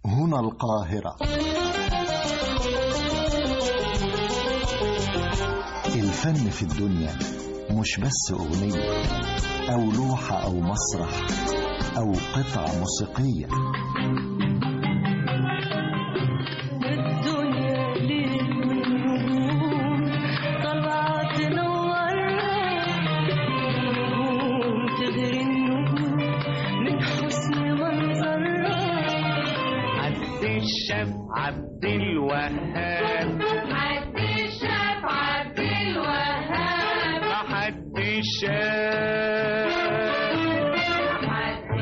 هنا القاهرة الفن في الدنيا مش بس أغنية أو لوحة أو مسرح أو قطعة موسيقية الدنيا ليل ونجوم طلعت تنورنا نجوم تغري النجوم من حسن منظرها عبد الشاف عبد الوهاب عبد الشاف عبد الوهاب حد الشاف عبد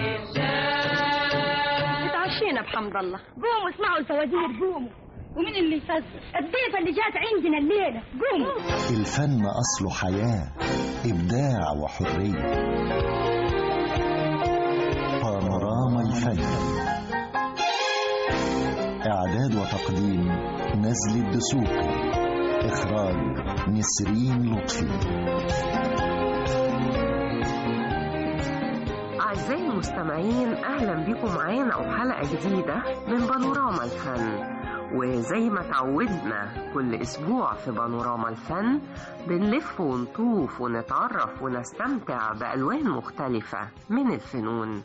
الشاف اتعشينا بحمد الله قوموا اسمعوا الفوازير قوموا ومين اللي يفزر الضيفة اللي جات عندنا الليلة قوموا الفن أصله حياة إبداع وحرية بانوراما الفن إعداد وتقديم نزل الدسوقي إخراج نسرين لطفي أعزائي المستمعين أهلا بكم معانا وحلقة جديدة من بانوراما الفن وزي ما تعودنا كل أسبوع في بانوراما الفن بنلف ونطوف ونتعرف ونستمتع بألوان مختلفة من الفنون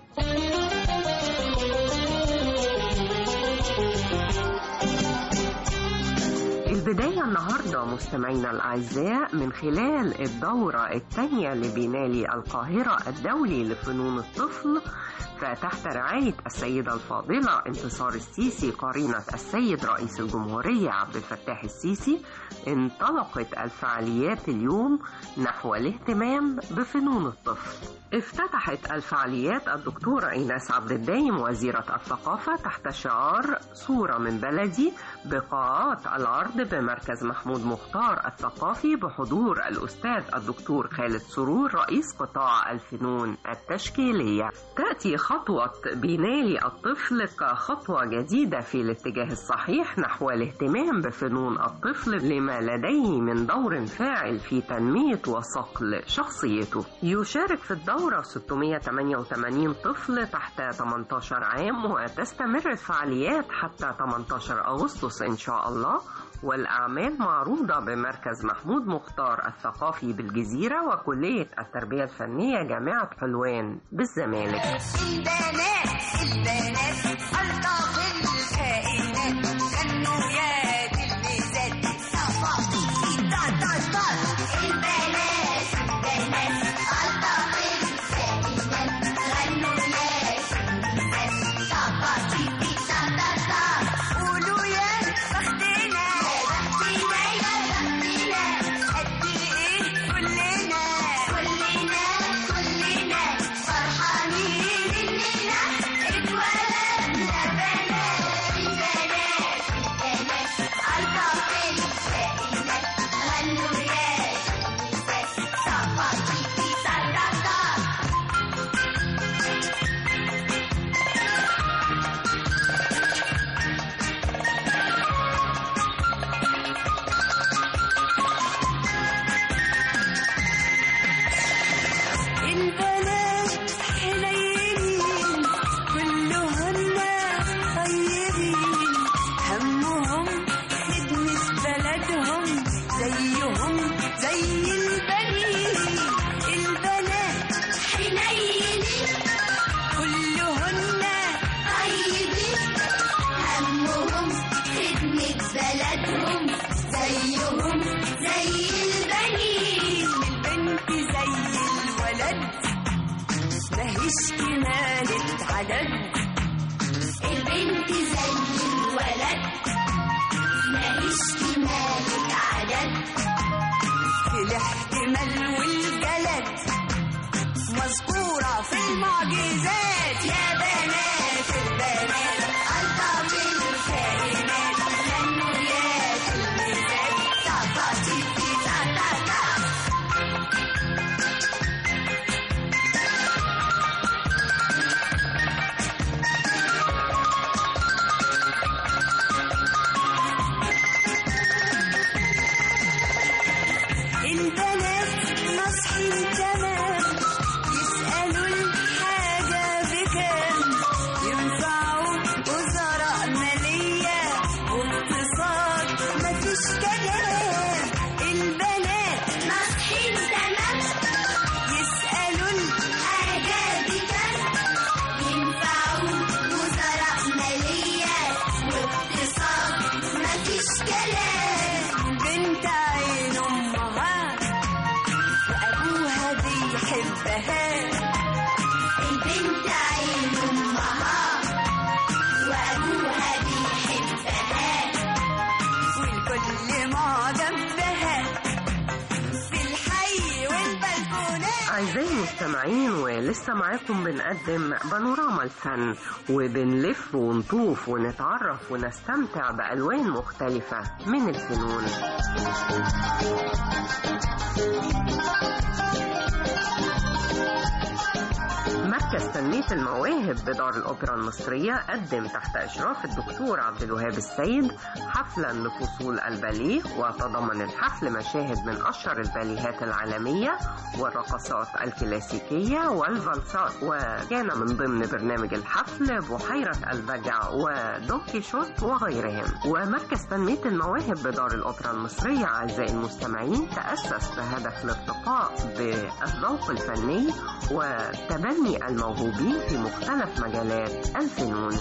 البداية النهاردة مستمعينا الأعزاء من خلال الدورة الثانية لبنالي القاهرة الدولي لفنون الطفل فتحت رعاية السيدة الفاضلة انتصار السيسي قرينة السيد رئيس الجمهورية عبد الفتاح السيسي انطلقت الفعاليات اليوم نحو الاهتمام بفنون الطفل افتتحت الفعاليات الدكتورة إيناس عبد الدايم وزيرة الثقافة تحت شعار صورة من بلدي بقاعات العرض بمركز محمود مختار الثقافي بحضور الأستاذ الدكتور خالد سرور رئيس قطاع الفنون التشكيلية تأتي خطوة بنالي الطفل كخطوة جديدة في الاتجاه الصحيح نحو الاهتمام بفنون الطفل لما لديه من دور فاعل في تنمية وصقل شخصيته يشارك في الدورة 688 طفل تحت 18 عام وتستمر الفعاليات حتى 18 أغسطس إن شاء الله والأعمال معروضة بمركز محمود مختار الثقافي بالجزيرة وكلية التربية الفنية جامعة حلوان بالزمالك البنات البنات ألطف الكائنات غنوا يا بالميزات صفا تا تا تا البنات البنات ألطف الكائنات غنوا يا بالميزات صفا تي تا تا تا قولوا يا بختنا بختنا يا بختنا قد إيه كلنا كلنا كلنا فرحانين إننا اتولدنا بنات البنات البنات ألطف الكائنات غنوا يا بالميزات صفا تي تا تا تا البنات حنينين كلهن طيبين همهم خدمة بلدهم زيهم زي البنين البنات حنينين كلهن طيبين همهم خدمة بلدهم زيهم زي البنين البنت زي الولد ماهيش كمالة عدد البنت زي الولد ماهيش كمالة عدد في الاحتمال والجلد مذكورة في المعجزات يا بنات البنات ألطف الكائنات غنوا يا تلميذات تا تي تي تا تا تا البنات نصحين تمام يسألوا الحاجة أبوها بيحبها والكل معجب بها في الحي والبلكونات أعزائي المستمعين ولسه معاكم بنقدم بانوراما الفن وبنلف ونطوف ونتعرف ونستمتع بألوان مختلفة من الفنون مركز تنمية المواهب بدار الأوبرا المصرية قدم تحت إشراف الدكتور عبد الوهاب السيد حفلا لفصول الباليه وتضمن الحفل مشاهد من أشهر الباليهات العالمية والرقصات الكلاسيكية والفالسات وكان من ضمن برنامج الحفل بحيرة البجع ودون كيشوت وغيرهم ومركز تنمية المواهب بدار الأوبرا المصرية أعزائي المستمعين تأسس بهدف الارتقاء بالذوق الفني وتبني الموهوبين في مختلف مجالات الفنون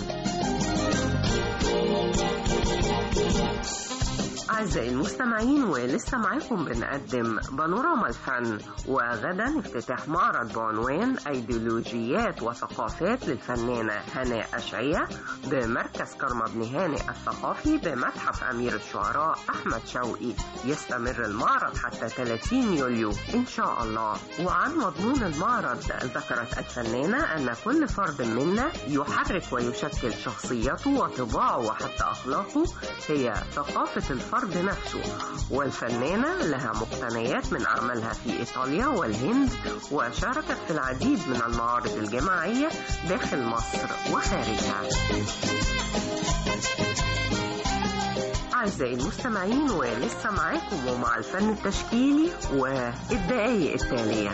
أعزائي المستمعين ولسه معاكم بنقدم بانوراما الفن وغدا افتتاح معرض بعنوان أيديولوجيات وثقافات للفنانة هناء أشعية بمركز كرم بن هانئ الثقافي بمتحف أمير الشعراء أحمد شوقي يستمر المعرض حتى 30 يوليو إن شاء الله وعن مضمون المعرض ذكرت الفنانة أن كل فرد منا يحرك ويشكل شخصيته وطباعه وحتى أخلاقه هي ثقافة الفرد نفسه والفنانة لها مقتنيات من أعمالها في إيطاليا والهند وشاركت في العديد من المعارض الجماعية داخل مصر وخارجها أعزائي المستمعين ولسه معاكم ومع الفن التشكيلي والدقايق التالية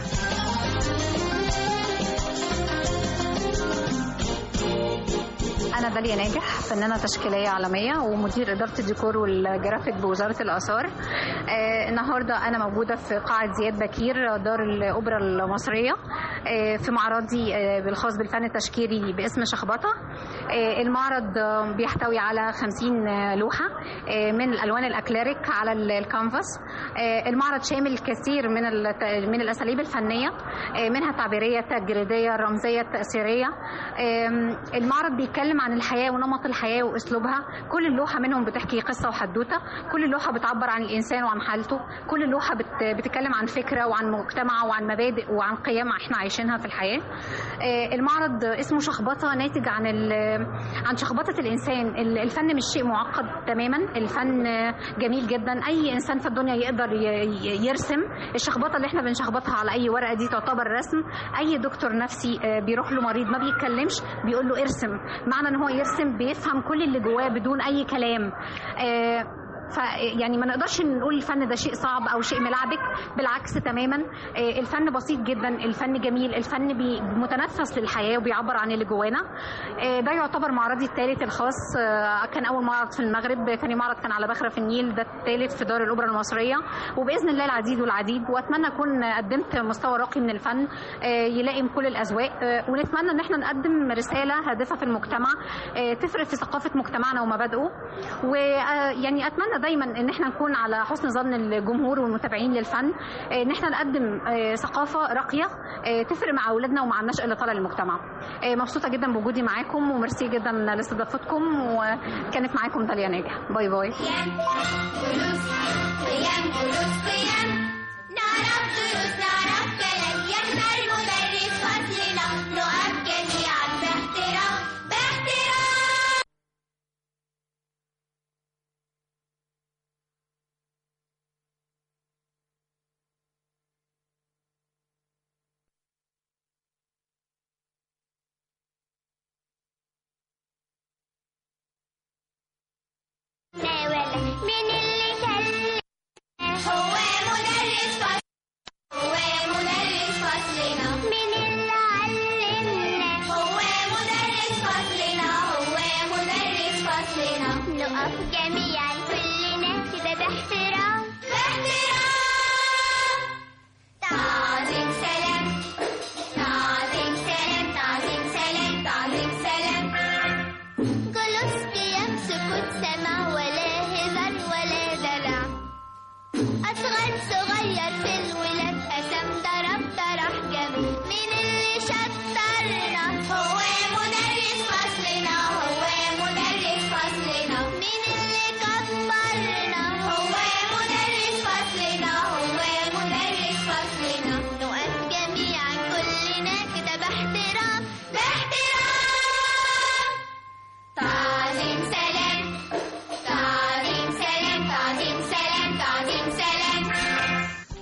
أنا داليا ناجح فنانة تشكيلية عالمية ومدير إدارة الديكور والجرافيك بوزارة الآثار آه النهاردة أنا موجودة في قاعة زياد بكير دار الأوبرا المصرية آه في معرضي آه بالخاص بالفن التشكيلي باسم شخبطة آه المعرض آه بيحتوي على 50 لوحة آه من الألوان الأكليريك على ال- الكانفاس آه المعرض شامل كثير من الت- من الأساليب الفنية آه منها التعبيرية التجريدية الرمزية التأثيرية آم، المعرض بيتكلم عن الحياة ونمط الحياة وأسلوبها كل لوحة منهم بتحكي قصة وحدوتة كل لوحة بتعبر عن الإنسان وعن حالته كل لوحة بت- بتتكلم عن فكرة وعن مجتمع وعن مبادئ وعن قيم احنا عايشينها في الحياة آه، المعرض اسمه شخبطة ناتج عن ال- عن شخبطة الإنسان ال- الفن مش شيء معقد تماما الفن آه، جميل جدا أي إنسان في الدنيا يقدر ي- ي- يرسم الشخبطة اللي احنا بنشخبطها على أي ورقة دي تعتبر رسم أي دكتور نفسي آه، بيروح له مريض ما بيتكلمش بيقول له ارسم معنى ان هو يرسم بيفهم كل اللي جواه بدون اي كلام آه، ف يعني ما نقدرش نقول الفن ده شيء صعب او شيء ملعبك بالعكس تماما آه، الفن بسيط جدا الفن جميل الفن بي- متنفس للحياه وبيعبر عن اللي جوانا آه، ده يعتبر معرضي الثالث الخاص آه، كان اول معرض في المغرب ثاني معرض كان على بخرة في النيل ده الثالث في دار الاوبرا المصريه وباذن الله العديد والعديد واتمنى اكون قدمت مستوى راقي من الفن آه، يلائم كل الاذواق آه، ونتمنى ان احنا نقدم رساله هادفه في المجتمع آه، تفرق في ثقافه مجتمعنا ومبادئه ويعني اتمنى دايما ان احنا نكون على حسن ظن الجمهور والمتابعين للفن آه، ان احنا نقدم آه، ثقافه راقيه آه، تفرق مع اولادنا ومع النشء اللي طالع للمجتمع آه، مبسوطه جدا بوجودي معاكم وميرسي جدا لاستضافتكم وكانت معاكم داليا ناجح باي باي فلوس قيم فلوس قيم نعرف دروس نعرف كلام يحضر مدرس فصلنا نقف جميعا باحترام باحترام ولا مين اللي كلم هو مدرس فصل هو مدرس فصلنا مين اللي علمنا هو مدرس فصلنا هو مدرس فصلنا نقف جميعا كلنا كده باحترام باحترام تعظيم سلام تعظيم سلام تعظيم سلام تعظيم سلام جلوس قيام سكوت سمع ولا هزار ولا دلع أصغر صغير في الولاد قسم ضرب طرح جميل مين اللي شطرنا هو مدرس فصلنا هو مدرس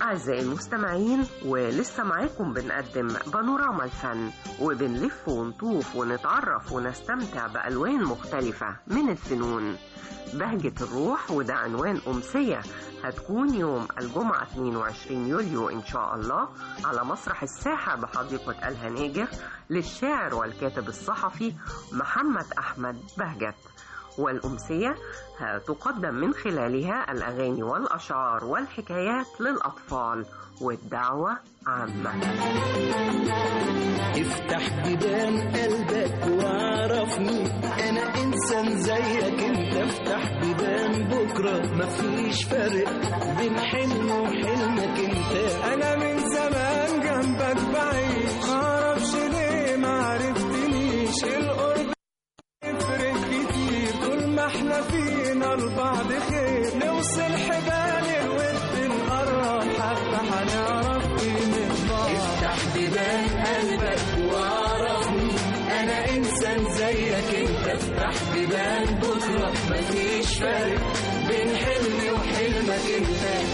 أعزائي المستمعين ولسه معاكم بنقدم بانوراما الفن وبنلف ونطوف ونتعرف ونستمتع بألوان مختلفة من الفنون بهجة الروح وده عنوان أمسية هتكون يوم الجمعة 22 يوليو إن شاء الله على مسرح الساحة بحديقة الهناجر للشاعر والكاتب الصحفي محمد أحمد بهجت والأمسية هتقدم من خلالها الأغاني والأشعار والحكايات للأطفال والدعوة عامة افتح بيبان قلبك وعرفني انا انسان زيك انت افتح بيبان بكره مفيش فرق بين حلم وحلمك انت انا من زمان جنبك بعيش معرفش ليه معرفتنيش القرب يفرق كتير طول ما احنا فينا لبعض خير نوصل حبال الود نقرب حتى هنعرف قيمة بعض افتح بيبان قلبك وعرفني انا انسان زيك انت افتح بيبان بكره مفيش فرق بين حلمي وحلمك انت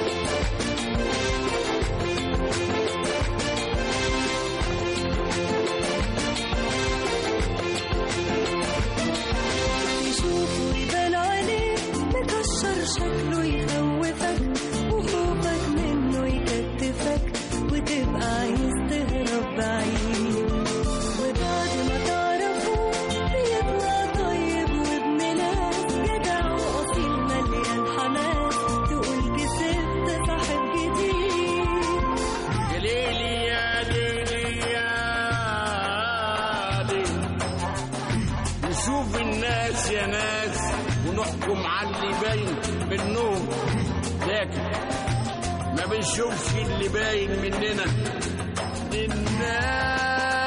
يشوفه يبان عليه مكشر شكله يخوفك وخوفك منه يكتفك وتبقى عايز تهرب بعيد وبعد ما تعرفه بيطلع طيب وابن ناس جدع واصيل مليان حماس تقول كسبت صاحب جديد يا ليلي يا ليلي يا ليلي نشوف الناس يا ناس ونحكم على اللي باين منهم لكن ما بنشوفش اللي باين مننا الناس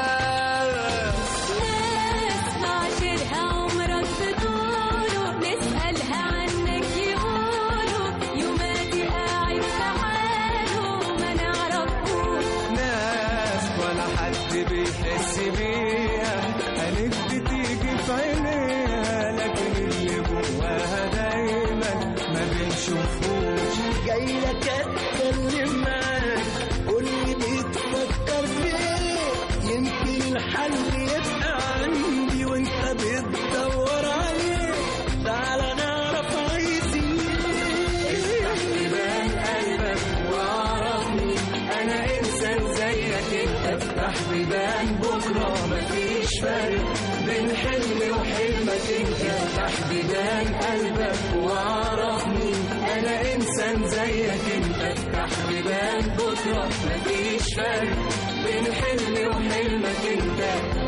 ناس معاشرها عمرك بطوله نسألها عنك يقولوا يوماتي قاعد في حاله ما نعرفوش ناس ولا حد بيحس بيها ألف بتيجي في عينيها لكن اللي جواها دايما ما بنشوفوش جاي لك اتكلم معاك قول لي بتفكر فيه يمكن الحل يبقى عندي وانت بتدور عليه تعالى نعرف عايزين افتح بيبان قلبك وعرفني انا انسان زيك انت افتح بيبان بكره مفيش فرق بين حلمي وحلمك انت افتح بيبان قلبك وعرفني انا انسان زيك انت افتح بيبان بكره مفيش فرق بين حلمي وحلمك انت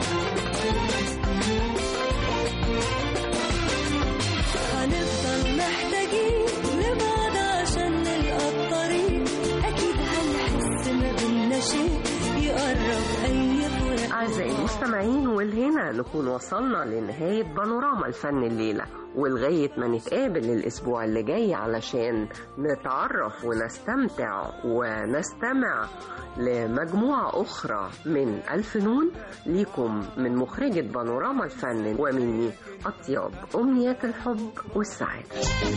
هنفضل محتاجين لبعض عشان نلقى الطريق أكيد هنحس ما بينا شيء يقرب أي فراق أعزائي المستمعين والهنا نكون وصلنا لنهاية بانوراما الفن الليلة ولغاية ما نتقابل الأسبوع اللي جاي علشان نتعرف ونستمتع ونستمع لمجموعة أخرى من الفنون ليكم من مخرجة بانوراما الفن ومني أطيب أمنيات الحب والسعادة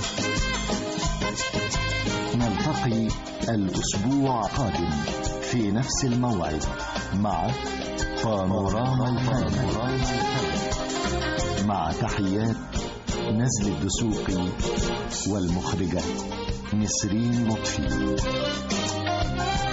نلتقي الأسبوع القادم في نفس الموعد مع بانوراما الفن مع تحيات نزل الدسوقي والمخرجة نسرين لطفي